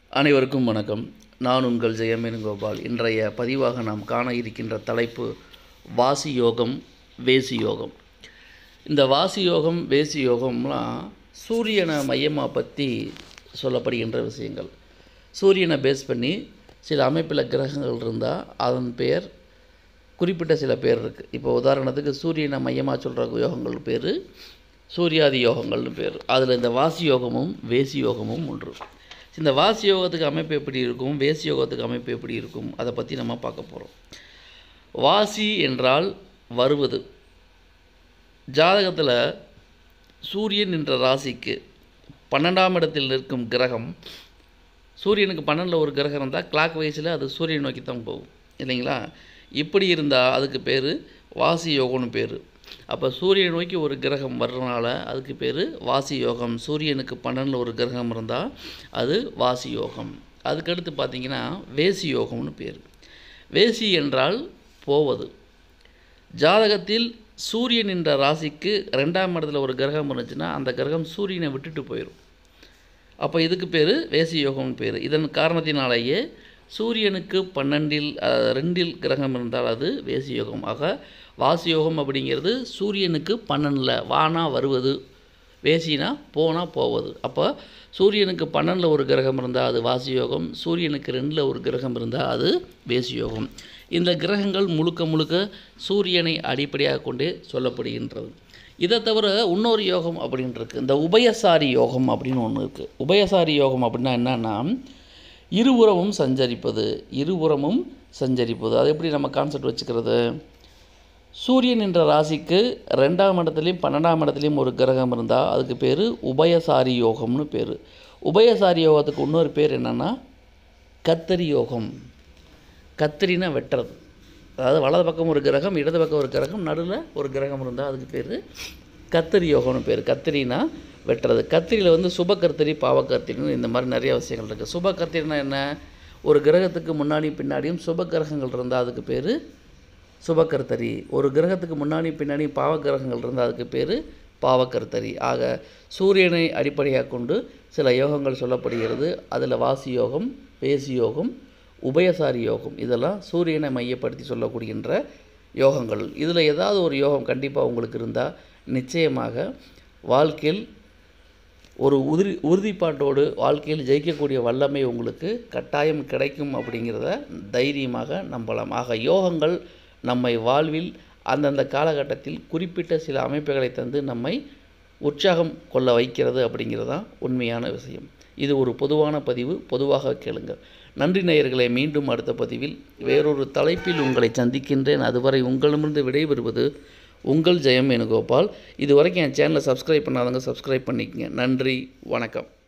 அனைவருக்கும் வணக்கம் நான் உங்கள் ஜெயமேனுகோபால் இன்றைய பதிவாக நாம் காண இருக்கின்ற தலைப்பு வாசி யோகம் வேசி யோகம் இந்த வாசி யோகம் வேசி யோகம்லாம் சூரியனை மையமாக பற்றி சொல்லப்படுகின்ற விஷயங்கள் சூரியனை பேஸ் பண்ணி சில அமைப்பில் கிரகங்கள் இருந்தால் அதன் பெயர் குறிப்பிட்ட சில பேர் இருக்குது இப்போ உதாரணத்துக்கு சூரியனை மையமாக சொல்கிற யோகங்கள் பேர் சூரியாதி யோகங்கள்னு பேர் அதில் இந்த வாசி யோகமும் வேசி யோகமும் ஒன்று இந்த வாசி யோகத்துக்கு அமைப்பு எப்படி இருக்கும் வேசி யோகத்துக்கு அமைப்பு எப்படி இருக்கும் அதை பற்றி நம்ம பார்க்க போகிறோம் வாசி என்றால் வருவது ஜாதகத்தில் சூரியன் என்ற ராசிக்கு பன்னெண்டாம் இடத்தில் நிற்கும் கிரகம் சூரியனுக்கு பன்னெண்டில் ஒரு கிரகம் இருந்தால் கிளாக் வைஸில் அது சூரியன் நோக்கி தான் போகும் இல்லைங்களா இப்படி இருந்தால் அதுக்கு பேர் வாசி யோகம்னு பேர் அப்போ சூரியனை நோக்கி ஒரு கிரகம் வர்றதுனால அதுக்கு பேர் வாசி யோகம் சூரியனுக்கு பன்னெண்டில் ஒரு கிரகம் இருந்தால் அது வாசி யோகம் அதுக்கடுத்து பார்த்திங்கன்னா வேசி யோகம்னு பேர் வேசி என்றால் போவது ஜாதகத்தில் சூரியன் என்ற ராசிக்கு ரெண்டாம் இடத்துல ஒரு கிரகம் இருந்துச்சுன்னா அந்த கிரகம் சூரியனை விட்டுட்டு போயிடும் அப்போ இதுக்கு பேர் வேசி யோகம்னு பேர் இதன் காரணத்தினாலேயே சூரியனுக்கு பன்னெண்டில் அஹ், ரெண்டில் கிரகம் இருந்தால் அது வேசி யோகம் ஆக வாசி யோகம் அப்படிங்கிறது சூரியனுக்கு பன்னெண்டில் வானா வருவது வேசினா போனால் போவது அப்போ சூரியனுக்கு பன்னெண்டில் ஒரு கிரகம் இருந்தால் அது வாசி யோகம் சூரியனுக்கு ரெண்டில் ஒரு கிரகம் இருந்தால் அது வேசி யோகம் இந்த கிரகங்கள் முழுக்க முழுக்க சூரியனை அடிப்படையாக கொண்டே சொல்லப்படுகின்றது இதை தவிர இன்னொரு யோகம் அப்படின்னு இருக்குது இந்த உபயசாரி யோகம் அப்படின்னு ஒன்று இருக்குது உபயசாரி யோகம் அப்படின்னா என்னன்னா இருபுறமும் சஞ்சரிப்பது இருபுறமும் சஞ்சரிப்பது அது எப்படி நம்ம கான்செப்ட் வச்சுக்கிறது சூரியன் என்ற ராசிக்கு ரெண்டாம் இடத்துலையும் பன்னெண்டாம் இடத்துலையும் ஒரு கிரகம் இருந்தால் அதுக்கு பேர் உபயசாரி யோகம்னு பேர் உபயசாரி யோகத்துக்கு இன்னொரு பேர் என்னென்னா கத்தரி யோகம் கத்திரினா வெட்டுறது அதாவது வலது பக்கம் ஒரு கிரகம் இடது பக்கம் ஒரு கிரகம் நடுவில் ஒரு கிரகம் இருந்தால் அதுக்கு பேர் கத்திரி யோகம்னு பேர் கத்திரினா வெட்டுறது கத்திரியில் வந்து சுப கர்த்தரி பாவ கர்த்தரின்னு இந்த மாதிரி நிறைய விஷயங்கள் இருக்குது சுப கர்த்தரினா என்ன ஒரு கிரகத்துக்கு முன்னாடியும் பின்னாடியும் சுப கிரகங்கள் இருந்தால் அதுக்கு பேர் சுபகர்த்தரி ஒரு கிரகத்துக்கு முன்னாடி பின்னாடி பாவக்கிரகங்கள் இருந்தால் அதுக்கு பேர் பாவக்கர்த்தரி ஆக சூரியனை அடிப்படையாக கொண்டு சில யோகங்கள் சொல்லப்படுகிறது அதில் வாசி யோகம் பேசி யோகம் உபயசாரி யோகம் இதெல்லாம் சூரியனை மையப்படுத்தி சொல்லப்படுகின்ற யோகங்கள் இதில் ஏதாவது ஒரு யோகம் கண்டிப்பாக உங்களுக்கு இருந்தால் நிச்சயமாக வாழ்க்கையில் ஒரு உறுதி உறுதிப்பாட்டோடு வாழ்க்கையில் ஜெயிக்கக்கூடிய வல்லமை உங்களுக்கு கட்டாயம் கிடைக்கும் அப்படிங்கிறத தைரியமாக நம்பலாம் ஆக யோகங்கள் நம்மை வாழ்வில் அந்தந்த காலகட்டத்தில் குறிப்பிட்ட சில அமைப்புகளை தந்து நம்மை உற்சாகம் கொள்ள வைக்கிறது அப்படிங்கிறது தான் உண்மையான விஷயம் இது ஒரு பொதுவான பதிவு பொதுவாக கேளுங்கள் நன்றி நேயர்களை மீண்டும் அடுத்த பதிவில் வேறொரு தலைப்பில் உங்களை சந்திக்கின்றேன் அதுவரை உங்களிடமிருந்து விடைபெறுவது உங்கள் ஜெயம் வேணுகோபால் இது வரைக்கும் என் சேனலை சப்ஸ்கிரைப் பண்ணாதவங்க சப்ஸ்கிரைப் பண்ணிக்கங்க நன்றி வணக்கம்